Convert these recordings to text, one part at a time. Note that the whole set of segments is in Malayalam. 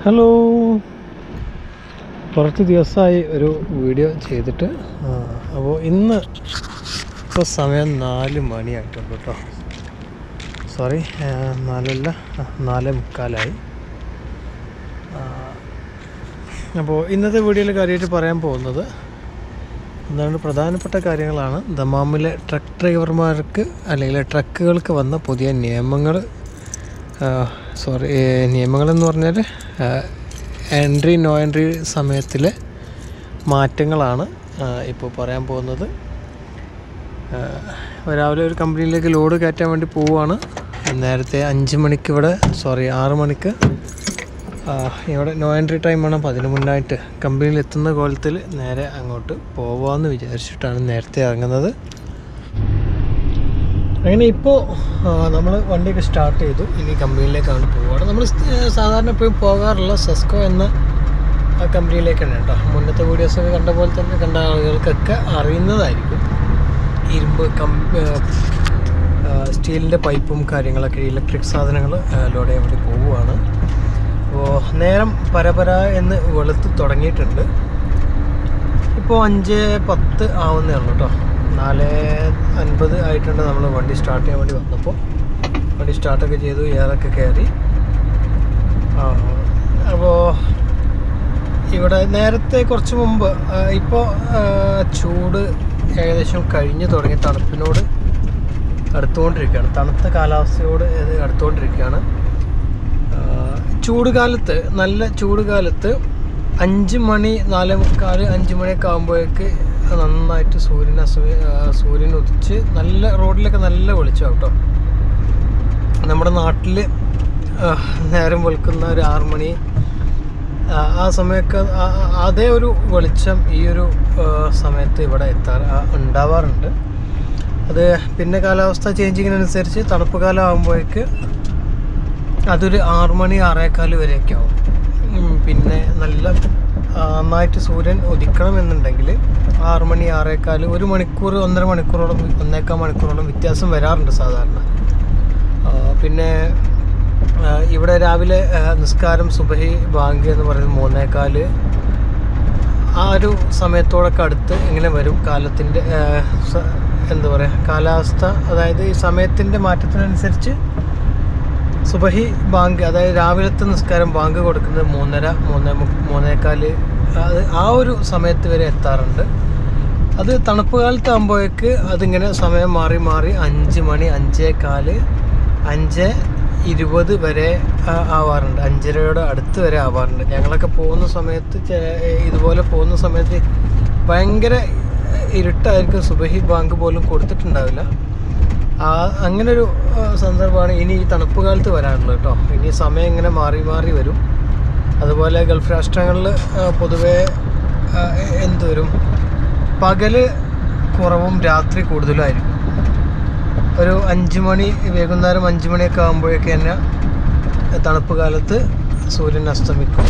ഹലോ കുറച്ച് ദിവസമായി ഒരു വീഡിയോ ചെയ്തിട്ട് അപ്പോൾ ഇന്ന് ഇപ്പോൾ സമയം നാല് മണിയായിട്ടുണ്ട് കേട്ടോ സോറി നാലല്ല ആ, നാലേ മുക്കാലായി അപ്പോൾ ഇന്നത്തെ വീഡിയോയിൽ കാര്യമായിട്ട് പറയാൻ പോകുന്നത് എന്താണ് പ്രധാനപ്പെട്ട കാര്യങ്ങളാണ് ദമാമിലെ ട്രക്ക് ഡ്രൈവർമാർക്ക് അല്ലെങ്കിൽ ട്രക്കുകൾക്ക് വന്ന പുതിയ നിയമങ്ങൾ സോറി നിയമങ്ങളെന്ന് പറഞ്ഞാൽ എൻട്രി നോ എൻട്രി സമയത്തിലെ മാറ്റങ്ങളാണ് ഇപ്പോൾ പറയാൻ പോകുന്നത് ആ, രാവിലെ ഒരു കമ്പനിയിലേക്ക് ലോഡ് കയറ്റാൻ വേണ്ടി പോവുകയാണ് നേരത്തെ അഞ്ച് മണിക്ക് ഇവിടെ സോറി ആറ് മണിക്ക് ആ, ഇവിടെ നോ എൻട്രി ടൈമാണ് അപ്പോൾ അതിന് മുന്നായിട്ട് കമ്പനിയിൽ എത്തുന്ന കോലത്തിൽ നേരെ അങ്ങോട്ട് പോവാമെന്ന് വിചാരിച്ചിട്ടാണ് നേരത്തെ ഇറങ്ങുന്നത് അങ്ങനെ ഇപ്പോൾ നമ്മൾ വണ്ടിയൊക്കെ സ്റ്റാർട്ട് ചെയ്തു ഇനി കമ്പനിയിലേക്കാണ് പോവുകയാണ് നമ്മൾ സാധാരണ എപ്പോഴും പോകാറുള്ള സെസ്കോ എന്ന ആ കമ്പനിയിലേക്കാണ് കേട്ടോ മുന്നത്തെ വീഡിയോസൊക്കെ കണ്ട പോലെ തന്നെ കണ്ട ആളുകൾക്കൊക്കെ അറിയുന്നതായിരിക്കും ഇരുമ്പ് കം സ്റ്റീലിൻ്റെ പൈപ്പും കാര്യങ്ങളൊക്കെ ഇലക്ട്രിക് സാധനങ്ങൾ ലോഡ് ചെയ്യാൻ വേണ്ടി പോവുകയാണ് അപ്പോൾ നേരം പരപര എന്ന് വെളുത്ത് തുടങ്ങിയിട്ടുണ്ട് ഇപ്പോൾ അഞ്ച് പത്ത് ആവുന്നേ ഉള്ളൂ കേട്ടോ നാല് അൻപത് ആയിട്ടുണ്ട് നമ്മൾ വണ്ടി സ്റ്റാർട്ട് ചെയ്യാൻ വേണ്ടി വന്നപ്പോൾ വണ്ടി സ്റ്റാർട്ടൊക്കെ ചെയ്തു എയറൊക്കെ കയറി അപ്പോൾ ഇവിടെ നേരത്തെ കുറച്ച് മുമ്പ് ഇപ്പോൾ ചൂട് ഏകദേശം കഴിഞ്ഞ് തുടങ്ങി തണുപ്പിനോട് അടുത്തുകൊണ്ടിരിക്കുകയാണ് തണുത്ത കാലാവസ്ഥയോട് ഇത് അടുത്തുകൊണ്ടിരിക്കുകയാണ് ആ, ചൂട് കാലത്ത് നല്ല ചൂട് കാലത്ത് അഞ്ച് മണി നാലേ മുക്കാൽ അഞ്ച് മണിയൊക്കെ ആകുമ്പോഴേക്ക് നന്നായിട്ട് സൂര്യൻ അസ്ത സൂര്യൻ ഉദിച്ച് നല്ല റോഡിലൊക്കെ നല്ല വെളിച്ചം കേട്ടോ നമ്മുടെ നാട്ടിൽ നേരം വെളുക്കുന്ന ഒരു ആറ് മണി ആ, ആ സമയമൊക്കെ ആ- ആ- അതേ ഒരു വെളിച്ചം ഈ ഒരു ആ, സമയത്ത് ഇവിടെ എത്താറ് ആ, ഉണ്ടാവാറുണ്ട് അത് പിന്നെ കാലാവസ്ഥ ചേഞ്ചിങ്ങിനനുസരിച്ച് തണുപ്പ് കാലം ആകുമ്പോഴേക്ക് അതൊരു ആറ് മണി ആറേക്കാല് വരെയൊക്കെ ആവും ഉം, പിന്നെ നല്ല ആ, നന്നായിട്ട് സൂര്യൻ ഉദിക്കണമെന്നുണ്ടെങ്കിൽ ആറ് മണി ആറേക്കാല് ഒരു മണിക്കൂർ ഒന്നര മണിക്കൂറോളം ഒന്നേക്കാൽ മണിക്കൂറോളം വ്യത്യാസം വരാറുണ്ട് സാധാരണ ആ, പിന്നെ ആ, ഇവിടെ രാവിലെ ആ, നിസ്കാരം സുബഹി ബാങ്ക് എന്ന് പറയുന്നത് മൂന്നേക്കാല് ആ ഒരു സമയത്തോടൊക്കെ അടുത്ത് ഇങ്ങനെ വരും കാലത്തിൻ്റെ ആ, സ- എന്താ പറയുക കാലാവസ്ഥ അതായത് ഈ സമയത്തിൻ്റെ മാറ്റത്തിനനുസരിച്ച് സുബഹി ബാങ്ക് അതായത് രാവിലത്തെ നിസ്കാരം ബാങ്ക് കൊടുക്കുന്നത് മൂന്നര മൂന്നേ മു- മൂന്നേകാല് അത് ആ ഒരു സമയത്ത് വരെ എത്താറുണ്ട് അത് തണുപ്പ് കാലത്താകുമ്പോഴേക്ക് അതിങ്ങനെ സമയം മാറി മാറി അഞ്ച് മണി അഞ്ചേ കാല് അഞ്ച് ഇരുപത് വരെ ആ, ആവാറുണ്ട് അഞ്ചരയുടെ അടുത്ത് വരെ ആവാറുണ്ട് ഞങ്ങളൊക്കെ പോകുന്ന സമയത്ത് ചെ- ഇതുപോലെ പോകുന്ന സമയത്ത് ഭയങ്കര ഇരുട്ടായിരിക്കും സുബഹി ബാങ്ക് പോലും കൊടുത്തിട്ടുണ്ടാവില്ല ആ അങ്ങനൊരു ആ, സന്ദർഭമാണ് ഇനി ഈ തണുപ്പ് കാലത്ത് വരാനുള്ളത് കേട്ടോ ഇനി സമയം ഇങ്ങനെ മാറി മാറി വരും അതുപോലെ ഗൾഫ് രാഷ്ട്രങ്ങളിൽ ആ, പൊതുവേ ആ, എ- എന്ത് വരും പകല് കുറവും രാത്രി കൂടുതലായിരിക്കും ഒരു അഞ്ച് മണി വൈകുന്നേരം അഞ്ച് മണിയൊക്കെ ആകുമ്പോഴേക്ക് തന്നെ തണുപ്പ് കാലത്ത് സൂര്യൻ അസ്തമിക്കും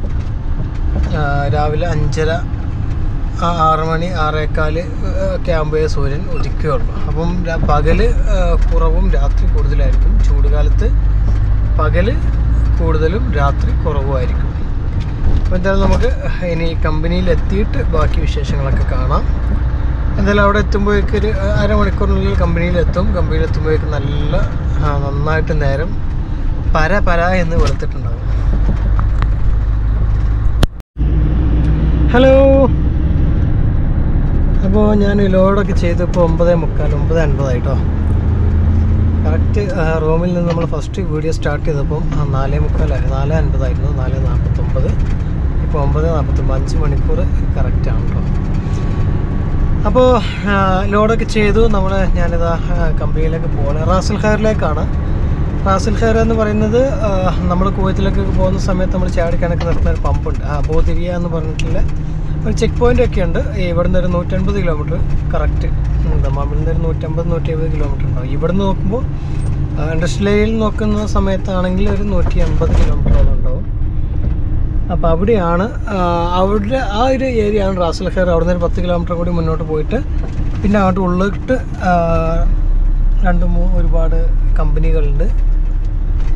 ആ, രാവിലെ അഞ്ചര ആ ആറ് മണി ആറേക്കാല് ഒക്കെ ആകുമ്പോഴേ സൂര്യൻ ഉദിക്കുകയുള്ളൂ അപ്പം ര- പകല് ആ, കുറവും രാത്രി കൂടുതലായിരിക്കും ചൂട് കാലത്ത് പകല് കൂടുതലും രാത്രി കുറവുമായിരിക്കും അപ്പോൾ എന്തായാലും നമുക്ക് ഇനി കമ്പനിയിൽ എത്തിയിട്ട് ബാക്കി വിശേഷങ്ങളൊക്കെ കാണാം എന്തായാലും അവിടെ എത്തുമ്പോഴേക്ക് ഒരു അരമണിക്കൂറിനുള്ളിൽ കമ്പനിയിൽ എത്തും കമ്പനിയിൽ എത്തുമ്പോഴേക്ക് നല്ല ആ, നന്നായിട്ട് നേരം പര പര എന്ന് വെളുത്തിട്ടുണ്ടാകും ഹലോ അപ്പോൾ ഞാൻ ലോഡൊക്കെ ചെയ്തപ്പോൾ ഒമ്പത് മുക്കാൽ ഒമ്പത് അൻപതായിട്ടോ കറക്റ്റ് റൂമിൽ നിന്ന് നമ്മൾ ഫസ്റ്റ് വീഡിയോ സ്റ്റാർട്ട് ചെയ്തപ്പം ആ, നാലേ മുക്കാലായി നാല് അൻപതായിരുന്നു നാല് നാൽപ്പത്തൊമ്പത് ഇപ്പോൾ ഒമ്പത് നാൽപ്പത്തൊമ്പത് അഞ്ച് മണിക്കൂർ കറക്റ്റാണ് കേട്ടോ അപ്പോൾ ലോഡൊക്കെ ചെയ്തു നമ്മൾ ഞാനിതാ ആ, കമ്പനിയിലേക്ക് പോകണം റാസൽ ഖയറിലേക്കാണ് റാസൽ ഖയർ എന്ന് പറയുന്നത് നമ്മൾ കുവൈത്തിലേക്ക് പോകുന്ന സമയത്ത് നമ്മൾ ചാടിക്കണക്ക് നിർത്തുന്ന ഒരു പമ്പുണ്ട് ആ ബോതിരിയ എന്ന് പറഞ്ഞിട്ടുള്ള ഒരു ചെക്ക് പോയിന്റ് ഒക്കെ ഉണ്ട് ഇവിടുന്ന് ഒരു നൂറ്റൻപത് കിലോമീറ്റർ കറക്റ്റ് ദമാമിൽ നിന്ന് ഒരു നൂറ്റമ്പത് നൂറ്റി എഴുപത് കിലോമീറ്റർ ഉണ്ടാവും ഇവിടുന്ന് നോക്കുമ്പോൾ ഇൻഡസ്ട്രിയൽ ഏരിയയിൽ നോക്കുന്ന സമയത്താണെങ്കിൽ ഒരു നൂറ്റി എൺപത് കിലോമീറ്ററോളം ഉണ്ടാവും അപ്പോൾ അവിടെയാണ് ആ, അവിടെ ആ ഒരു ഏരിയ ആണ് റാസൽ ഖൈർ അവിടെ നിന്ന് ഒരു പത്ത് കിലോമീറ്റർ കൂടി മുന്നോട്ട് പോയിട്ട് പിന്നെ അങ്ങോട്ട് ഉള്ളിട്ട് ആ, രണ്ട് മൂന്ന് ഒരുപാട് കമ്പനികളുണ്ട്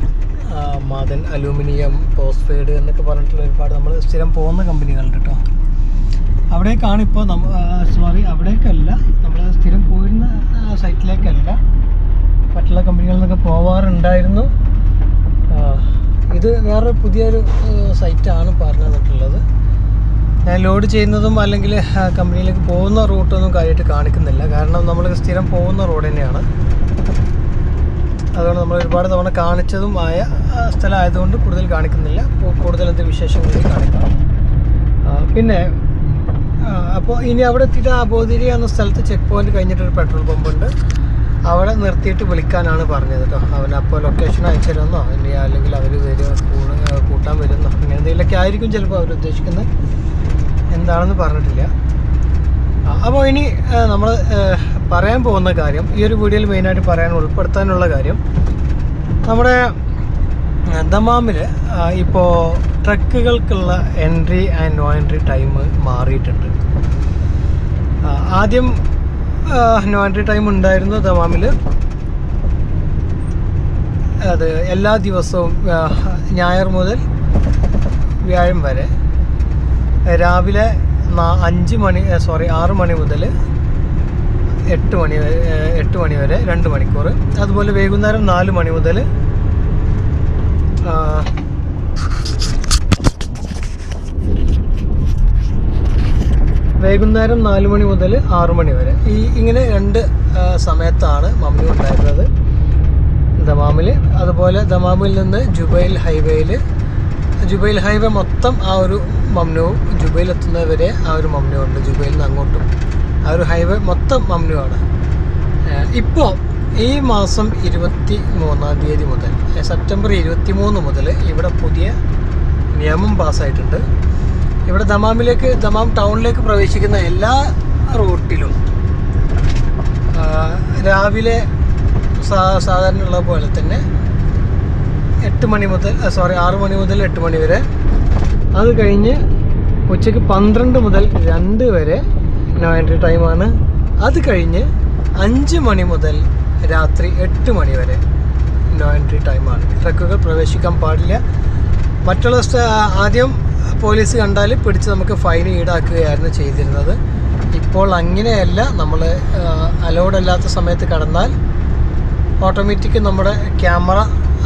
ആ, മാതൻ അലൂമിനിയം ഫോസ്ഫൈഡ് എന്നൊക്കെ പറഞ്ഞിട്ടുള്ള ഒരുപാട് നമ്മൾ സ്ഥിരം പോകുന്ന കമ്പനികളുണ്ട് കേട്ടോ അവിടേക്കാണ് ഇപ്പോൾ നമ്മ സോറി അവിടേക്കല്ല നമ്മൾ സ്ഥിരം പോയിരുന്ന ആ, സൈറ്റിലേക്കല്ല മറ്റുള്ള കമ്പനികളിൽ നിന്നൊക്കെ പോവാറുണ്ടായിരുന്നു ആ, ഇത് വേറെ പുതിയൊരു ആ, സൈറ്റാണ് പറഞ്ഞു തന്നിട്ടുള്ളത് ഞാൻ ലോഡ് ചെയ്യുന്നതും അല്ലെങ്കിൽ ആ, കമ്പനിയിലേക്ക് പോകുന്ന റൂട്ടൊന്നും കാര്യമായിട്ട് കാണിക്കുന്നില്ല കാരണം നമ്മൾ സ്ഥിരം പോകുന്ന റോഡ് തന്നെയാണ് അതുകൊണ്ട് നമ്മൾ ഒരുപാട് തവണ കാണിച്ചതും ആയ ആ, സ്ഥലമായതുകൊണ്ട് കൂടുതൽ കാണിക്കുന്നില്ല കൂ- കൂടുതൽ എന്ത് വിശേഷങ്ങളിൽ കാണിക്കാം ആ, പിന്നെ അപ്പോൾ ഇനി അവിടെ എത്തിയിട്ട് അബോധിരി എന്ന സ്ഥലത്ത് ചെക്ക് പോയിന്റ് കഴിഞ്ഞിട്ടൊരു പെട്രോൾ പമ്പ് ഉണ്ട് അവിടെ നിർത്തിയിട്ട് വിളിക്കാനാണ് പറഞ്ഞത് കേട്ടോ അവൻ അപ്പോൾ ലൊക്കേഷൻ അയച്ചു തരുമെന്നോ ഇനി അല്ലെങ്കിൽ അവർ വരുമോ കൂട- കൂട്ടാൻ വരുന്നോ അങ്ങനെ എന്തെങ്കിലുമൊക്കെ ആയിരിക്കും ചിലപ്പോൾ അവർ ഉദ്ദേശിക്കുന്നത് എന്താണെന്ന് പറഞ്ഞിട്ടില്ല അപ്പോൾ ഇനി നമ്മൾ പറയാൻ പോകുന്ന കാര്യം ഈ ഒരു വീഡിയോയിൽ മെയിനായിട്ട് പറയാൻ ഉൾപ്പെടുത്താനുള്ള കാര്യം നമ്മുടെ ആ, ദമാമിൽ ഇപ്പോൾ ട്രക്കുകൾക്കുള്ള entry and no entry time മാറിയിട്ടുണ്ട് ആ, ആദ്യം നോ എൻട്രി ടൈം ഉണ്ടായിരുന്നു ദമാമിൽ അത് എല്ലാ ദിവസവും ആ, ഞായർ മുതൽ വ്യാഴം വരെ രാവിലെ നാ- അഞ്ച് മണി സോറി ആറ് മണി മുതൽ എട്ട് മണി വരെ ഏഹ് എട്ട് മണി വരെ രണ്ട് മണിക്കൂർ അതുപോലെ വൈകുന്നേരം നാല് മണി മുതൽ വൈകുന്നേരം നാല് മണി മുതൽ ആറ് മണി വരെ ഈ ഇങ്ങനെ രണ്ട് ആ, സമയത്താണ് മമ്മി ഉണ്ടായിരുന്നത് ദമാമിൽ അതുപോലെ ദമാമിൽ നിന്ന് ജുബൈൽ ഹൈവേയിൽ ജുബൈൽ ഹൈവേ മൊത്തം ആ ഒരു മമ്നുവും ജുബൈൽ എത്തുന്നവരെ ആ ഒരു മമ്നു ഉണ്ട് ജുബൈലിൽ നിന്ന് അങ്ങോട്ടും ആ ഒരു ഹൈവേ മൊത്തം മമ്നുവാണ് ഇപ്പോൾ ഈ മാസം ഇരുപത്തി മൂന്നാം തീയതി മുതൽ ഏ, സെപ്റ്റംബർ ഇരുപത്തി മൂന്ന് മുതൽ ഇവിടെ പുതിയ നിയമം പാസ്സായിട്ടുണ്ട് ഇവിടെ ദമാമിലേക്ക് ദമാം ടൗണിലേക്ക് പ്രവേശിക്കുന്ന എല്ലാ റൂട്ടിലും ആ, രാവിലെ സാ സാധാരണ ഉള്ള പോലെ തന്നെ എട്ട് മണി മുതൽ സോറി ആറ് മണി മുതൽ എട്ട് മണി വരെ അത് കഴിഞ്ഞ് ഉച്ചയ്ക്ക് പന്ത്രണ്ട് മുതൽ രണ്ട് വരെ നോ എൻട്രി ടൈമാണ് അത് കഴിഞ്ഞ് അഞ്ച് മണി മുതൽ രാത്രി എട്ട് മണി വരെ നോ എൻട്രി ടൈമാണ് ട്രക്കുകൾ പ്രവേശിക്കാൻ പാടില്ല മറ്റുള്ള സ്ഥ- ആദ്യം പോലീസ് കണ്ടാൽ പിടിച്ച് നമുക്ക് ഫൈൻ ഈടാക്കുകയായിരുന്നു ചെയ്തിരുന്നത് ഇപ്പോൾ അങ്ങനെയല്ല നമ്മൾ അലൗഡ് അല്ലാത്ത സമയത്ത് കടന്നാൽ ഓട്ടോമാറ്റിക് നമ്മുടെ ക്യാമറ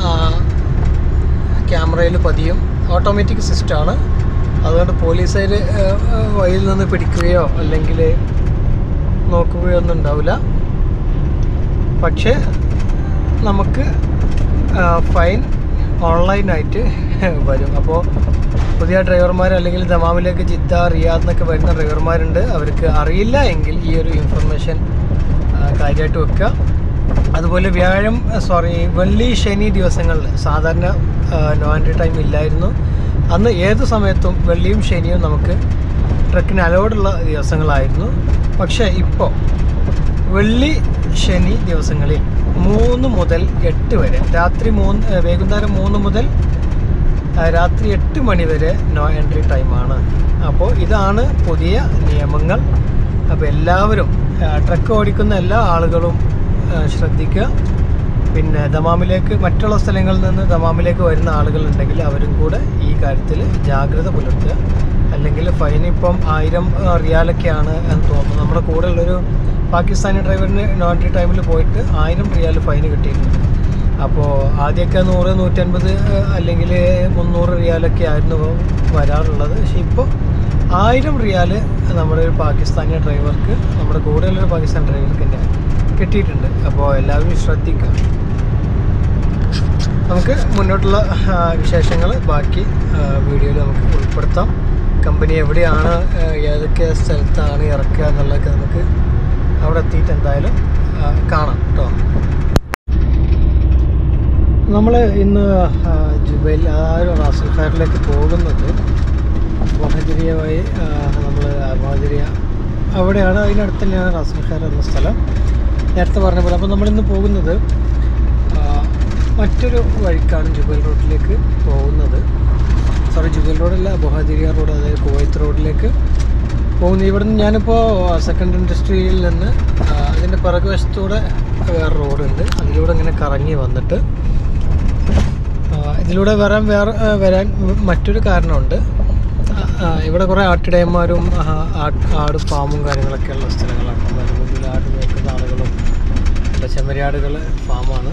ക്യാമറയിൽ പതിയും ഓട്ടോമാറ്റിക് സിസ്റ്റമാണ് അതുകൊണ്ട് പോലീസുകാർ വഴിയിൽ നിന്ന് പിടിക്കുകയോ അല്ലെങ്കിൽ നോക്കുകയോ ഒന്നും ഉണ്ടാവില്ല പക്ഷേ നമുക്ക് ആ, ഫൈൻ ഓൺലൈനായിട്ട് വരും അപ്പോൾ പുതിയ ഡ്രൈവർമാർ അല്ലെങ്കിൽ ദമാമിലേക്ക് ജിദ്ദ റിയാദ് എന്നൊക്കെ വരുന്ന ഡ്രൈവർമാരുണ്ട് അവർക്ക് അറിയില്ല എങ്കിൽ ഈ ഒരു ഇൻഫർമേഷൻ കാര്യമായിട്ട് വെക്കുക അതുപോലെ വ്യാഴം സോറി വെള്ളി ശനി ദിവസങ്ങളിൽ സാധാരണ നോ എൻട്രി ടൈം ഇല്ലായിരുന്നു അന്ന് ഏത് സമയത്തും വെള്ളിയും ശനിയും നമുക്ക് ട്രക്കിന് അലോഡുള്ള ദിവസങ്ങളായിരുന്നു പക്ഷേ ഇപ്പോൾ വെള്ളി ശനി ദിവസങ്ങളിൽ മൂന്ന് മുതൽ എട്ട് വരെ രാത്രി മൂന്ന് ഏഹ് വൈകുന്നേരം മൂന്ന് മുതൽ ആ, രാത്രി എട്ട് മണി വരെ നോ എൻട്രി ടൈമാണ് അപ്പോൾ ഇതാണ് പുതിയ നിയമങ്ങൾ അപ്പോൾ എല്ലാവരും ആ, ട്രക്ക് ഓടിക്കുന്ന എല്ലാ ആളുകളും ആ, ശ്രദ്ധിക്കുക പിന്നെ ദമാമിലേക്ക് മറ്റുള്ള സ്ഥലങ്ങളിൽ നിന്ന് ദമാമിലേക്ക് വരുന്ന ആളുകളുണ്ടെങ്കിൽ അവരും കൂടെ ഈ കാര്യത്തിൽ ജാഗ്രത പുലർത്തുക അല്ലെങ്കിൽ ഫൈൻ ഇപ്പം ആയിരം ആ, റിയാലൊക്കെയാണ് എന്ന് തോന്നുന്നു നമ്മുടെ കൂടെ ഉള്ളൊരു പാകിസ്ഥാനി ഡ്രൈവറിന് നോൺ എൻട്രി ടൈമിൽ പോയിട്ട് ആയിരം റിയാൽ ഫൈൻ കിട്ടിയിട്ടുണ്ട് അപ്പോൾ ആദ്യമൊക്കെ നൂറ് നൂറ്റൻപത് അല്ലെങ്കിൽ മുന്നൂറ് റിയാലൊക്കെ ആയിരുന്നു വരാറുള്ളത് പക്ഷേ ഇപ്പോൾ ആയിരം റിയാൽ നമ്മുടെ ഒരു പാകിസ്ഥാനി ഡ്രൈവർക്ക് നമ്മുടെ കൂടെയുള്ളൊരു പാകിസ്ഥാൻ ഡ്രൈവർക്ക് തന്നെ കിട്ടിയിട്ടുണ്ട് അപ്പോൾ എല്ലാവരും ശ്രദ്ധിക്കുക നമുക്ക് മുന്നോട്ടുള്ള വിശേഷങ്ങൾ ബാക്കി വീഡിയോയിൽ നമുക്ക് ഉൾപ്പെടുത്താം കമ്പനി എവിടെയാണ് ആ, ഏതൊക്കെ സ്ഥലത്താണ് ഇറക്കുക എന്നുള്ളതൊക്കെ നമുക്ക് അവിടെ എത്തിയിട്ട് എന്തായാലും ആ, കാണാം കേട്ടോ നമ്മൾ ഇന്ന് ആ, ജുബൈൽ ആ ഒരു റാസൽ ഫയറിലേക്ക് പോകുന്നത് മൊഹജരിയ വഴി നമ്മൾ മൊഹജരിയ അവിടെയാണ് അതിനടുത്ത് തന്നെയാണ് റാസൽ ഫയർ എന്ന സ്ഥലം നേരത്തെ പറഞ്ഞ പോലെ അപ്പോൾ നമ്മളിന്ന് പോകുന്നത് ആ, മറ്റൊരു വഴിക്കാണ് ജുബൈൽ റോഡിലേക്ക് പോകുന്നത് സോറി ജുബൈൽ റോഡല്ല ബൊഹാദിരിയ റോഡ് അതായത് കുവൈത്ത് റോഡിലേക്ക് പോകുന്നു ഇവിടുന്ന് ഞാനിപ്പോൾ സെക്കൻഡ് ഇൻഡസ്ട്രിയിൽ നിന്ന് ആ, അതിൻ്റെ പിറകുവശത്തൂടെ വേറെ റോഡുണ്ട് അതിലൂടെ ഇങ്ങനെ കറങ്ങി വന്നിട്ട് ആ, ഇതിലൂടെ വരാൻ വേറെ ആ, വരാൻ മറ്റൊരു കാരണമുണ്ട് ആ, ആ, ഇവിടെ കുറേ ആട്ടിടയന്മാരും ആ, ആട് ആട് ഫാമും കാര്യങ്ങളൊക്കെ ഉള്ള സ്ഥലങ്ങളാണ് അതിന് മുന്നിൽ ആട് നോക്കുന്ന ആളുകളും ഇവിടെ ചെമ്മരിയാടുകൾ ഫാമാണ്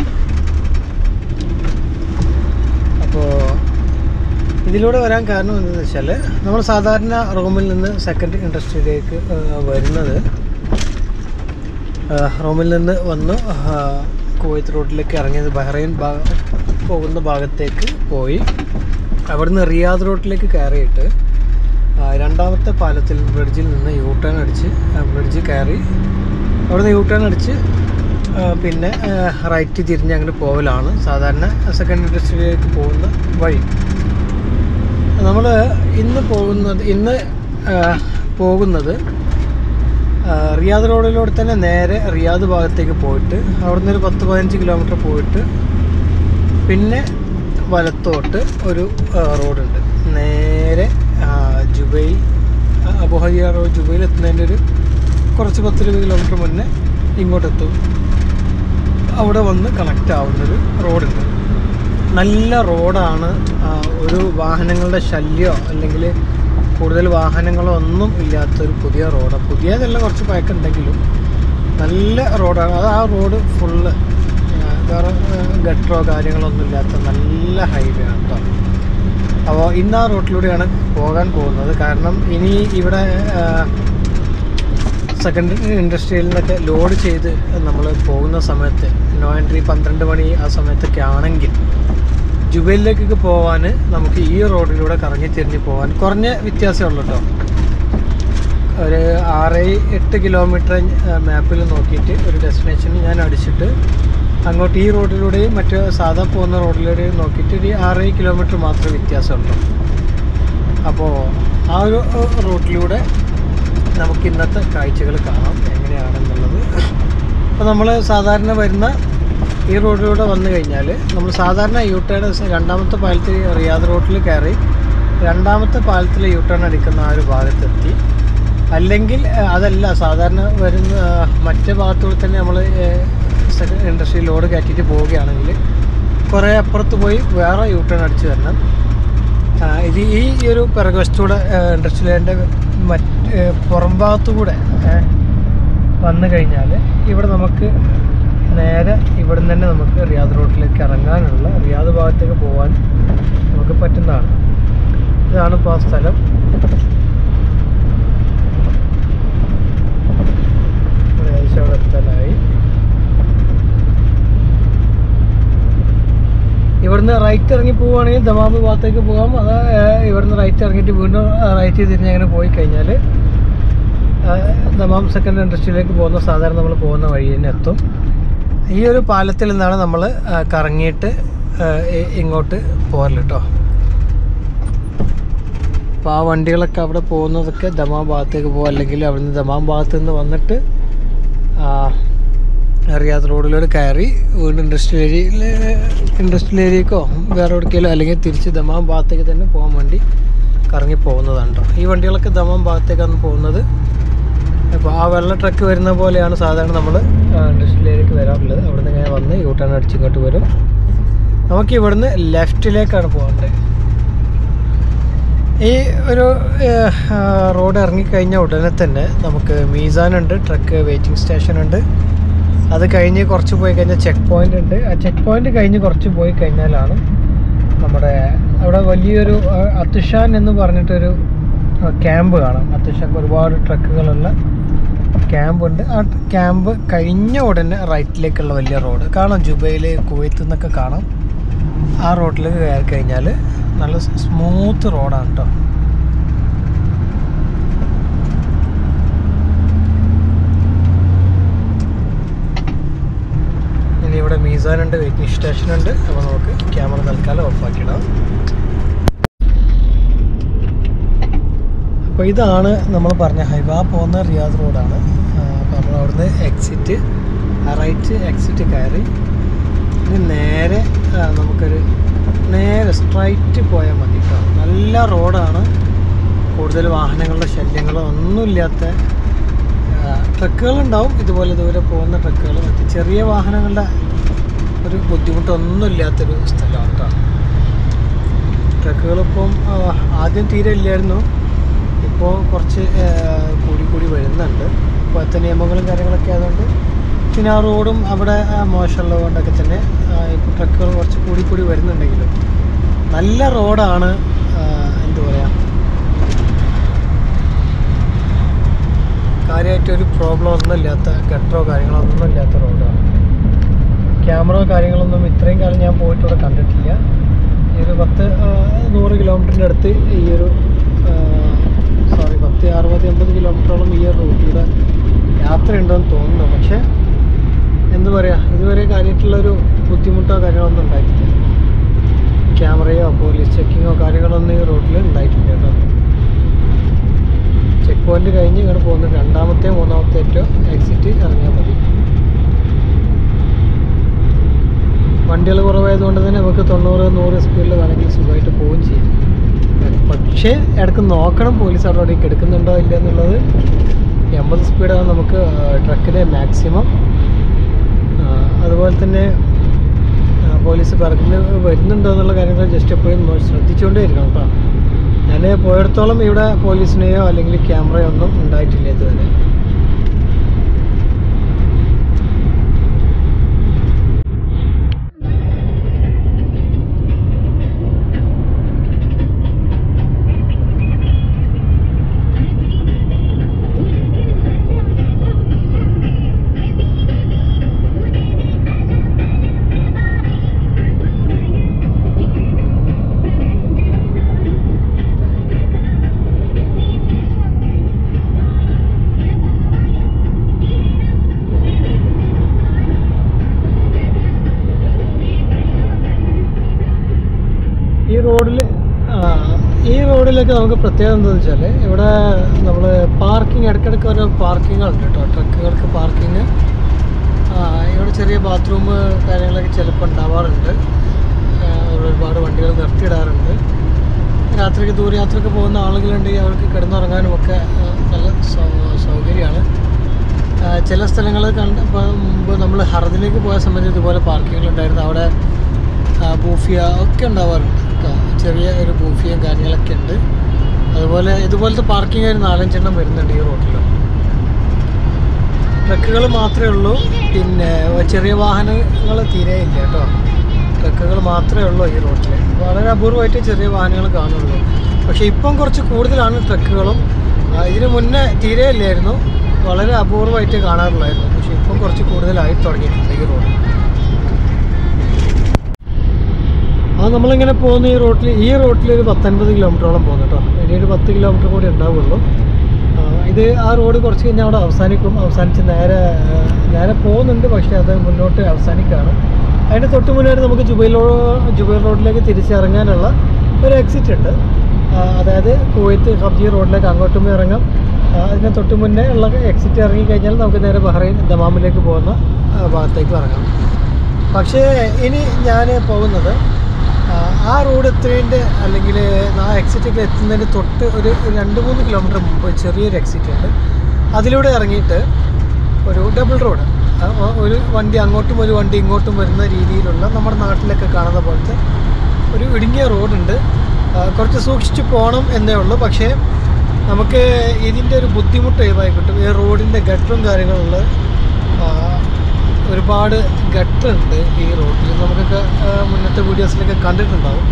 അപ്പോൾ ഇതിലൂടെ വരാൻ കാരണം എന്താണെന്ന് വെച്ചാൽ നമ്മൾ സാധാരണ റൂമിൽ നിന്ന് സെക്കൻഡ് ഇൻഡസ്ട്രിയിലേക്ക് വരുന്നത് ആ, റൂമിൽ നിന്ന് വന്ന് ആ, കുവൈത്ത് റോഡിലേക്ക് ഇറങ്ങിയത് ബഹ്റൈൻ ഭാഗ പോകുന്ന ഭാഗത്തേക്ക് പോയി അവിടുന്ന് റിയാദ് റോഡിലേക്ക് കയറിയിട്ട് ആ, രണ്ടാമത്തെ പാലത്തിൽ ബ്രിഡ്ജിൽ നിന്ന് യൂ ടേൺ അടിച്ച് ആ, ബ്രിഡ്ജ് കയറി അവിടുന്ന് യൂ ടേൺ അടിച്ച് ആ, പിന്നെ ആ, റൈറ്റ് തിരിഞ്ഞ് അങ്ങനെ പോകലാണ് സാധാരണ സെക്കൻഡ് ഇൻഡസ്ട്രിയിലേക്ക് പോകുന്ന വഴി നമ്മൾ ഇന്ന് പോകുന്നത് ഇന്ന് ആ, പോകുന്നത് ആ, റിയാദ് റോഡിലൂടെ തന്നെ നേരെ റിയാദ് ഭാഗത്തേക്ക് പോയിട്ട് അവിടുന്ന് ഒരു പത്ത് പതിനഞ്ച് കിലോമീറ്റർ പോയിട്ട് പിന്നെ വലത്തോട്ട് ഒരു ആ, റോഡുണ്ട് നേരെ ആ, ജുബൈൽ ആ, അബുഹദിയ റോഡ് ജുബൈൽ എത്തുന്നതിൻ്റെ ഒരു കുറച്ച് പത്ത് ഇരുപത് കിലോമീറ്റർ മുന്നേ ഇങ്ങോട്ടെത്തും അവിടെ വന്ന് കണക്റ്റ് ആവുന്നൊരു റോഡുണ്ട് നല്ല റോഡാണ് ആ, ഒരു വാഹനങ്ങളുടെ ശല്യമോ അല്ലെങ്കിൽ കൂടുതൽ വാഹനങ്ങളോ ഒന്നും ഇല്ലാത്തൊരു പുതിയ റോഡാണ് പുതിയതല്ല കുറച്ച് പഴക്കമുണ്ടെങ്കിലും നല്ല റോഡാണ് അത് ആ റോഡ് ഫുള്ള് വേറെ ഗട്ടറോ കാര്യങ്ങളൊന്നും ഇല്ലാത്ത നല്ല ഹൈവേ ആണ് കേട്ടോ അപ്പോൾ ഇന്ന് ആ റോട്ടിലൂടെയാണ് പോകാൻ പോകുന്നത് കാരണം ഇനി ഇവിടെ ആ, സെക്കൻഡ് ഇൻഡസ്ട്രിയിൽ നിന്നൊക്കെ ലോഡ് ചെയ്ത് നമ്മൾ പോകുന്ന സമയത്ത് നോ എൻട്രി പന്ത്രണ്ട് മണി ആ സമയത്തൊക്കെ ആണെങ്കിൽ ജുബൈലിലേക്കൊക്കെ പോകാൻ നമുക്ക് ഈ റോഡിലൂടെ കറങ്ങി തിരിഞ്ഞ് പോകാൻ കുറഞ്ഞ വ്യത്യാസമേ ഉള്ളൂ കേട്ടോ ഒരു ആറ് എട്ട് കിലോമീറ്റർ മാപ്പിൽ നോക്കിയിട്ട് ഒരു ഡെസ്റ്റിനേഷനിൽ ഞാൻ അടിച്ചിട്ട് അങ്ങോട്ട് ഈ റോഡിലൂടെയും മറ്റ് സാധാ പോകുന്ന റോഡിലൂടെയും നോക്കിയിട്ട് ഒരു ആറ് കിലോമീറ്റർ മാത്രമേ വ്യത്യാസമുള്ളൂ അപ്പോൾ ആ ഒരു റൂട്ടിലൂടെ നമുക്ക് ഇന്നത്തെ കാഴ്ചകൾ കാണാം എങ്ങനെയാണെന്നുള്ളത് അപ്പോൾ നമ്മൾ സാധാരണ വരുന്ന ഈ റോഡിലൂടെ വന്നു കഴിഞ്ഞാൽ നമ്മൾ സാധാരണ യൂ ടേൺ രണ്ടാമത്തെ പാലത്തിൽ റിയാദ് റോഡിൽ കയറി രണ്ടാമത്തെ പാലത്തിൽ യൂ ടേൺ അടിക്കുന്ന ആ ഒരു ഭാഗത്തെത്തി അല്ലെങ്കിൽ ഏഹ്, അതല്ല സാധാരണ വരുന്ന ഏഹ്, മറ്റേ ഭാഗത്തൂടെ തന്നെ നമ്മൾ ഇൻഡസ്ട്രി ലോഡ് കയറ്റിയിട്ട് പോവുകയാണെങ്കിൽ കുറേ അപ്പുറത്ത് പോയി വേറെ യൂ ടേൺ അടിച്ച് വരണം ആ, ഇത് ഈ ഒരു പിറകുവശത്തൂടെ ഇൻഡസ്ട്രിയലിൻ്റെ മറ്റ് ഏഹ്, പുറം ഭാഗത്തുകൂടെ ഏഹ്, വന്നു കഴിഞ്ഞാൽ ഇവിടെ നമുക്ക് നേരെ ഇവിടെ തന്നെ നമുക്ക് റിയാദ് റോഡിലേക്ക് ഇറങ്ങാനുള്ള റിയാദ് ഭാഗത്തേക്ക് പോകാൻ നമുക്ക് പറ്റുന്നതാണ് ഇതാണ് ഇപ്പോൾ ആ സ്ഥലം ഇവിടെ ഏകദേശം അവിടെ എത്താനായി ഇവിടുന്ന് റൈറ്റ് ഇറങ്ങി പോവുകയാണെങ്കിൽ ദമാമ് ഭാഗത്തേക്ക് പോകാം അത് ഏഹ്, ഇവിടുന്ന് റൈറ്റ് ഇറങ്ങിയിട്ട് വീണ്ടും റൈറ്റ് തിരിഞ്ഞ് അങ്ങനെ പോയി കഴിഞ്ഞാൽ ദമാം സെക്കൻഡ് ഇൻഡസ്ട്രിയിലേക്ക് പോകുന്ന സാധാരണ നമ്മൾ പോകുന്ന വഴി തന്നെ എത്തും ഈ ഒരു പാലത്തിൽ നിന്നാണ് നമ്മൾ കറങ്ങിയിട്ട് ആ, ഇ- ഇങ്ങോട്ട് പോരൽ കേട്ടോ അപ്പോൾ ആ വണ്ടികളൊക്കെ അവിടെ പോകുന്നതൊക്കെ ദമാം ഭാഗത്തേക്ക് പോകും അല്ലെങ്കിൽ അവിടുന്ന് ദമാം ഭാഗത്ത് നിന്ന് വന്നിട്ട് ആ, റിയാദ് റോഡിലൂടെ കയറി വീണ്ടും ഇൻഡസ്ട്രിയൽ ഏരിയയിൽ ഇൻഡസ്ട്രിയൽ ഏരിയക്കോ വേറെ എവിടേക്കോ അല്ലെങ്കിൽ തിരിച്ച് ദമാം ഭാഗത്തേക്ക് തന്നെ പോകാൻ വേണ്ടി കറങ്ങി പോകുന്നതാണ് കേട്ടോ ഈ വണ്ടികളൊക്കെ ദമാം ഭാഗത്തേക്കാണ് പോകുന്നത് അപ്പോൾ ആ വെള്ള ട്രക്ക് വരുന്ന പോലെയാണ് സാധാരണ നമ്മൾ ഇൻഡസ്ട്രിയൽ ഏരിയക്ക് വരാറുള്ളത് അവിടെ നിന്ന് ഇങ്ങനെ വന്ന് യൂ ടേൺ അടിച്ച് ഇങ്ങോട്ട് വരും നമുക്ക് ഇവിടുന്ന് ലെഫ്റ്റിലേക്കാണ് പോകേണ്ടത് ഈ ഒരു റോഡ് ഇറങ്ങിക്കഴിഞ്ഞ ഉടനെ തന്നെ നമുക്ക് മീസാനുണ്ട് ട്രക്ക് വെയിറ്റിംഗ് സ്റ്റേഷൻ ഉണ്ട് അത് കഴിഞ്ഞ് കുറച്ച് പോയി കഴിഞ്ഞാൽ ചെക്ക് പോയിന്റ് ഉണ്ട് ആ ചെക്ക് പോയിന്റ് കഴിഞ്ഞ് കുറച്ച് പോയി കഴിഞ്ഞാലാണ് നമ്മുടെ അവിടെ വലിയൊരു ആ, അത്തുഷാൻ എന്ന് പറഞ്ഞിട്ടൊരു ക്യാമ്പ് കാണാം അത്തുഷാൻ ഒരുപാട് ട്രക്കുകളുള്ള ക്യാമ്പ് ഉണ്ട് ആ ക്യാമ്പ് കഴിഞ്ഞ ഉടനെ റൈറ്റിലേക്കുള്ള വലിയ റോഡ് കാണാം ജുബൈൽ കുവൈത്ത് എന്നൊക്കെ കാണാം ആ റോഡിലേക്ക് കയറി കഴിഞ്ഞാൽ നല്ല സ്മൂത്ത് റോഡാണ് കേട്ടോ ഇനി ഇവിടെ മീസാൻ ഉണ്ട് വെയിറ്റിംഗ് സ്റ്റേഷൻ ഉണ്ട് അപ്പോൾ നമുക്ക് ക്യാമറ തൽക്കാലം ഓഫാക്കിയിടാം അപ്പോൾ ഇതാണ് നമ്മൾ പറഞ്ഞ ഹൈവേ ആ പോകുന്ന റിയാദ് റോഡാണ് അപ്പോൾ നമ്മൾ അവിടുന്ന് എക്സിറ്റ് റൈറ്റ് എക്സിറ്റ് കയറി ഇനി നേരെ ആ, നമുക്കൊരു നേരെ സ്ട്രൈറ്റ് പോയാൽ മതി കേട്ടോ നല്ല റോഡാണ് കൂടുതൽ വാഹനങ്ങളുടെ ശല്യങ്ങളോ ഒന്നുമില്ലാത്ത ട്രക്കുകളുണ്ടാവും ഇതുപോലെ ദൂരെ പോകുന്ന ട്രക്കുകൾ മറ്റ് ചെറിയ വാഹനങ്ങളുടെ ഒരു ബുദ്ധിമുട്ടൊന്നും ഇല്ലാത്തൊരു സ്ഥലമാണ് കേട്ടോ ട്രക്കുകളിപ്പം ആ, ആദ്യം തീരെ ഇല്ലായിരുന്നു ഇപ്പോൾ കുറച്ച് ആ, കൂടി കൂടി വരുന്നുണ്ട് ഇപ്പോഴത്തെ നിയമങ്ങളും കാര്യങ്ങളൊക്കെ ആയതുകൊണ്ട് പിന്നെ ആ റോഡും അവിടെ ആ, മോശമുള്ളത് കൊണ്ടൊക്കെ തന്നെ ഇപ്പോൾ ട്രക്കുകൾ കുറച്ച് കൂടി കൂടി വരുന്നുണ്ടെങ്കിലും നല്ല റോഡാണ് ആ, എന്ത് പറയുക കാര്യമായിട്ട് ഒരു പ്രോബ്ലം ഒന്നും ഇല്ലാത്ത ഗട്ടറോ കാര്യങ്ങളോ ഒന്നും ഇല്ലാത്ത റോഡാണ് ക്യാമറ കാര്യങ്ങളൊന്നും ഇത്രയും കാലം ഞാൻ പോയിട്ട് ഇവിടെ കണ്ടിട്ടില്ല ഈ ഒരു പത്ത് ആ, നൂറ് കിലോമീറ്ററിൻ്റെ അടുത്ത് ഈ ഒരു സോറി പത്ത് അറുപത് എൺപത് കിലോമീറ്ററോളം ഈ ഒരു റൂട്ടിലൂടെ യാത്രയുണ്ടെന്ന് തോന്നുന്നു പക്ഷേ എന്ത് പറയുക ഇതുവരെ കാര്യമായിട്ടുള്ളൊരു ബുദ്ധിമുട്ടോ കാര്യങ്ങളൊന്നും ഉണ്ടായിട്ടില്ല ക്യാമറയോ പോലീസ് ചെക്കിങ്ങോ കാര്യങ്ങളൊന്നും ഈ റോഡിൽ ഉണ്ടായിട്ടില്ല കേട്ടോ ചെക്ക് പോയിന്റ് കഴിഞ്ഞ് ഇങ്ങോട്ട് പോകുന്നു രണ്ടാമത്തെ മൂന്നാമത്തെ ഏറ്റവും എക്സിറ്റ് ഇറങ്ങിയാൽ മതി വണ്ടികൾ കുറവായതുകൊണ്ട് തന്നെ നമുക്ക് തൊണ്ണൂറ് നൂറ് സ്പീഡിൽ വേണമെങ്കിൽ സുഖമായിട്ട് പോവുകയും ചെയ്യും പക്ഷേ ഇടയ്ക്ക് നോക്കണം പോലീസ് അവിടെ എവിടെയൊക്കെ എടുക്കുന്നുണ്ടോ ഇല്ല എന്നുള്ളത് എൺപത് സ്പീഡാണ് നമുക്ക് ട്രക്കിൻ്റെ മാക്സിമം അതുപോലെ തന്നെ ആ, പോലീസ് പിറകിൽ വരുന്നുണ്ടോ എന്നുള്ള കാര്യങ്ങൾ ജസ്റ്റ് എപ്പോഴും നോ- ശ്രദ്ധിച്ചുകൊണ്ടേ ഇരിക്കണം കേട്ടോ ഞാൻ പോയിടത്തോളം ഇവിടെ പോലീസിനെയോ അല്ലെങ്കിൽ ക്യാമറയോ ഒന്നും ഉണ്ടായിട്ടില്ല ഇതുവരെ ഈ റോഡിൽ ഈ റോഡിലൊക്കെ നമുക്ക് പ്രത്യേകത എന്താണെന്ന് വെച്ചാൽ ഇവിടെ നമ്മൾ പാർക്കിംഗ് ഇടയ്ക്കിടയ്ക്ക് ഓരോ പാർക്കിങ്ങുണ്ട് കേട്ടോ ട്രക്കുകൾക്ക് പാർക്കിങ് ഇവിടെ ചെറിയ ബാത്റൂം കാര്യങ്ങളൊക്കെ ചിലപ്പോൾ ഉണ്ടാവാറുണ്ട് ആ, ഇവിടെ ഒരുപാട് വണ്ടികൾ നിർത്തിയിടാറുണ്ട് രാത്രിക്ക് ദൂരയാത്രയ്ക്ക് പോകുന്ന ആളുകളുണ്ടെങ്കിൽ അവർക്ക് കിടന്നുറങ്ങാനും ഒക്കെ ആ, നല്ല സൗ- സൗകര്യമാണ് ആ, ചില സ്ഥലങ്ങൾ കണ്ട് ഇപ്പോൾ മുമ്പ് നമ്മൾ ഹർദിലേക്ക് പോയ സമയത്ത് ഇതുപോലെ പാർക്കിങ്ങുകളുണ്ടായിരുന്നു അവിടെ ആ, ബൂഫിയ ഒക്കെ ഉണ്ടാവാറുണ്ട് കേട്ടോ ചെറിയ ഒരു ബൂഫിയും കാര്യങ്ങളൊക്കെ ഉണ്ട് അതുപോലെ ഇതുപോലത്തെ പാർക്കിംഗ് ഒരു നാലഞ്ചെണ്ണം വരുന്നുണ്ട് ഈ റോഡിൽ ട്രക്കുകൾ മാത്രമേ ഉള്ളൂ പിന്നെ ചെറിയ വാഹനങ്ങൾ തീരെ ഇല്ല കേട്ടോ ട്രക്കുകൾ മാത്രമേ ഉള്ളൂ ഈ റോഡിൽ വളരെ അപൂർവമായിട്ട് ചെറിയ വാഹനങ്ങൾ കാണുള്ളൂ പക്ഷേ ഇപ്പം കുറച്ച് കൂടുതലാണ് ട്രക്കുകളും ആ, ഇതിന് മുന്നേ തീരെ ഇല്ലായിരുന്നു വളരെ അപൂർവമായിട്ട് കാണാറുള്ളായിരുന്നു പക്ഷേ ഇപ്പം കുറച്ച് കൂടുതലായി തുടങ്ങിയിട്ടുണ്ട് ഈ റോഡ് ആ നമ്മളിങ്ങനെ പോകുന്ന ഈ റോട്ടിൽ ഈ റോട്ടിൽ ഒരു പത്തൊൻപത് കിലോമീറ്ററോളം പോകുന്നു കേട്ടോ ഇനി ഒരു പത്ത് കിലോമീറ്റർ കൂടി ഉണ്ടാവുള്ളൂ ആ, ഇത് ആ റോഡ് കുറച്ച് കഴിഞ്ഞാൽ അവിടെ അവസാനിക്കും അവസാനിച്ച് നേരെ ആ, നേരെ പോകുന്നുണ്ട് പക്ഷേ അത് മുന്നോട്ട് അവസാനിക്കുകയാണ് അതിൻ്റെ തൊട്ട് മുന്നായിട്ട് നമുക്ക് ജുബൈൽ റോ ജുബൈൽ റോഡിലേക്ക് തിരിച്ചിറങ്ങാനുള്ള ഒരു എക്സിറ്റ് ഉണ്ട് ആ, അതായത് കുവൈത്ത് ഹബ്ജി റോഡിലേക്ക് അങ്ങോട്ടും ഇറങ്ങാം ആ, അതിന് തൊട്ട് മുന്നേ ഉള്ള എക്സിറ്റ് ഇറങ്ങി കഴിഞ്ഞാൽ നമുക്ക് നേരെ ബഹ്റൈൻ ദമാമിലേക്ക് പോകുന്ന ആ, ഭാഗത്തേക്ക് ഇറങ്ങാം പക്ഷേ ഇനി ഞാൻ പോകുന്നത് ആ, ആ റോഡ് എത്തുന്നതിൻ്റെ അല്ലെങ്കിൽ ആ എക്സിറ്റൊക്കെ എത്തുന്നതിന് തൊട്ട് ഒരു രണ്ട് മൂന്ന് കിലോമീറ്റർ മുമ്പ് ചെറിയൊരു എക്സിറ്റ് ഉണ്ട് അതിലൂടെ ഇറങ്ങിയിട്ട് ഒരു ഡബിൾ റോഡ് ആ, ഒ- ഒരു വണ്ടി അങ്ങോട്ടും ഒരു വണ്ടി ഇങ്ങോട്ടും വരുന്ന രീതിയിലുള്ള നമ്മുടെ നാട്ടിലൊക്കെ കാണുന്ന പോലത്തെ ഒരു ഇടുങ്ങിയ റോഡുണ്ട് ആ, കുറച്ച് സൂക്ഷിച്ച് പോകണം എന്നേ ഉള്ളൂ പക്ഷേ നമുക്ക് ഇതിൻ്റെ ഒരു ബുദ്ധിമുട്ട് ഒഴിവായി കിട്ടും ഈ റോഡിൻ്റെ ഗട്ടറും കാര്യങ്ങളുള്ള ആ, ഒരുപാട് ഗട്ടറുണ്ട് ഈ റോഡിൽ നമുക്കൊക്കെ ആ, മുന്നത്തെ വീഡിയോസിലൊക്കെ കണ്ടിട്ടുണ്ടാവും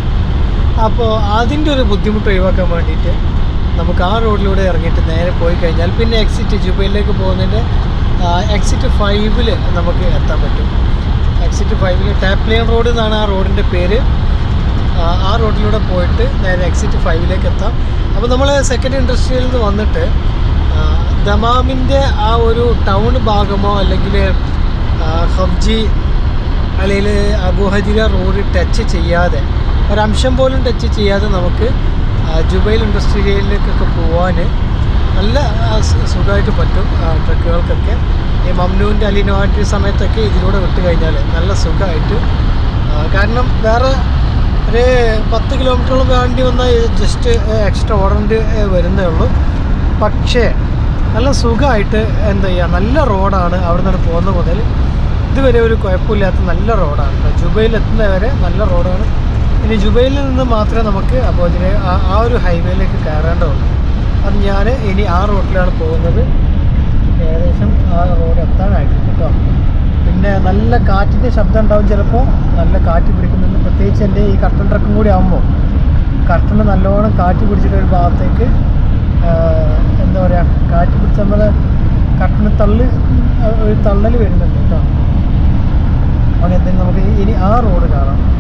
അപ്പോൾ അതിൻ്റെ ഒരു ബുദ്ധിമുട്ട് ഒഴിവാക്കാൻ വേണ്ടിയിട്ട് നമുക്ക് ആ റോഡിലൂടെ ഇറങ്ങിയിട്ട് നേരെ പോയി കഴിഞ്ഞാൽ പിന്നെ എക്സിറ്റ് ജുബൈലിലേക്ക് പോകുന്നതിൻ്റെ എക്സിറ്റ് ഫൈവിൽ നമുക്ക് എത്താൻ പറ്റും എക്സിറ്റ് ഫൈവിൽ ടാപ്പ് ലൈൻ റോഡ് എന്നാണ് ആ റോഡിൻ്റെ പേര് ആ, ആ റോഡിലൂടെ പോയിട്ട് നേരെ എക്സിറ്റ് ഫൈവിലേക്ക് എത്താം അപ്പോൾ നമ്മൾ സെക്കൻഡ് ഇൻഡസ്ട്രിയിൽ നിന്ന് വന്നിട്ട് ആ, ദമാമിൻ്റെ ആ ഒരു ടൗൺ ഭാഗമോ അല്ലെങ്കിൽ ഹബ്ജി അല്ലെങ്കിൽ അബുഹജിര റോഡ് ടച്ച് ചെയ്യാതെ ഒരംശം പോലും ടച്ച് ചെയ്യാതെ നമുക്ക് ആ, ജുബൈൽ ഇൻഡസ്ട്രിയലിലേക്കൊക്കെ പോകാൻ നല്ല ആ, സു- സുഖമായിട്ട് പറ്റും ആ, ട്രക്കുകൾക്കൊക്കെ ഈ മംനൂൻ്റെ അലിനോവാറ്റി സമയത്തൊക്കെ ഇതിലൂടെ വിട്ട് കഴിഞ്ഞാൽ നല്ല സുഖമായിട്ട് ആ, കാരണം വേറെ ഒരു പത്ത് കിലോമീറ്ററോളം വേണ്ടി വന്നാൽ ജസ്റ്റ് എക്സ്ട്രാ ഓടേണ്ടി വരുന്നേ ഉള്ളൂ പക്ഷേ നല്ല സുഖമായിട്ട് എന്താ ചെയ്യുക നല്ല റോഡാണ് അവിടെ നിന്ന് പോകുന്ന മുതൽ ഇതുവരെ ഒരു കുഴപ്പമില്ലാത്ത നല്ല റോഡാണ് ജുബൈയിൽ എത്തുന്നവരെ നല്ല റോഡാണ് ഇനി ജുബൈലിൽ നിന്ന് മാത്രമേ നമുക്ക് അപ്പോൾ ഇതിന് ആ- ആ ഒരു ഹൈവേയിലേക്ക് കയറേണ്ടതുള്ളൂ അത് ഞാൻ ഇനി ആ റോഡിലാണ് പോകുന്നത് ഏകദേശം ആ റോഡ് എത്താനായിട്ടുണ്ട് കേട്ടോ പിന്നെ നല്ല കാറ്റിൻ്റെ ശബ്ദം ഉണ്ടാവും ചിലപ്പോൾ നല്ല കാറ്റ് പിടിക്കുന്നുണ്ട് പ്രത്യേകിച്ച് എൻ്റെ ഈ കർട്ടൻ ട്രക്കും കൂടി ആകുമ്പോൾ കർട്ടന് നല്ലോണം കാറ്റ് പിടിച്ചിട്ട് ഒരു ഭാഗത്തേക്ക് ആ, എന്താ പറയുക കാറ്റ് പിടിച്ച് നമ്മൾ കർട്ടന് തള്ളി ആ, ഒരു തള്ളൽ വരുന്നുണ്ട് കേട്ടോ അപ്പോൾ എന്തെങ്കിലും നമുക്ക് ഇനി ആ റോഡ് കാണാം